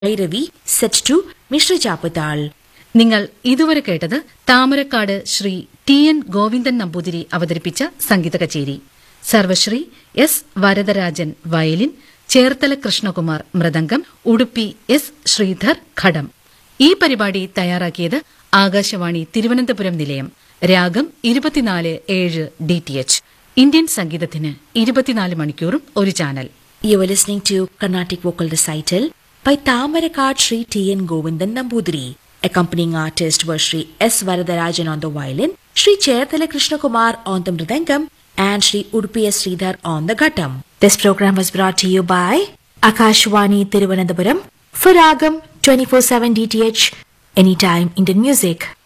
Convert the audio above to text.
Bhairavi set to മിശ്ര ചാപ്പത്താൾ നിങ്ങൾ ഇതുവരെ കേട്ടത് താമരക്കാട് ശ്രീ ടി എൻ ഗോവിന്ദൻ നമ്പൂതിരി അവതരിപ്പിച്ച സംഗീത കച്ചേരി സർവശ്രീ S Varadarajan violin Cherthala Krishnakumar mridangam Udupi S Sridhar ghatam ഈ പരിപാടി തയ്യാറാക്കിയത് ആകാശവാണി തിരുവനന്തപുരം നിലയം രാഗം ഇരുപത്തിനാല് ഏഴ് ഡി ടി എച്ച് ഇന്ത്യൻ സംഗീതത്തിന് ഇരുപത്തിനാല് മണിക്കൂറും ഒരു channel You were listening to Carnatic Vocal Recital by Tamarakad Sri T. N. Govindan Nambudiri. Accompanying artists were Sri S. Varadarajan on the violin, Sri Chayathala Krishna Kumar on the mridangam, and Sri Udupi S. Sridhar on the ghattam. This program was brought to you by Akashwani Tiruvananthapuram for Ragam 24-7 DTH, anytime Indian music.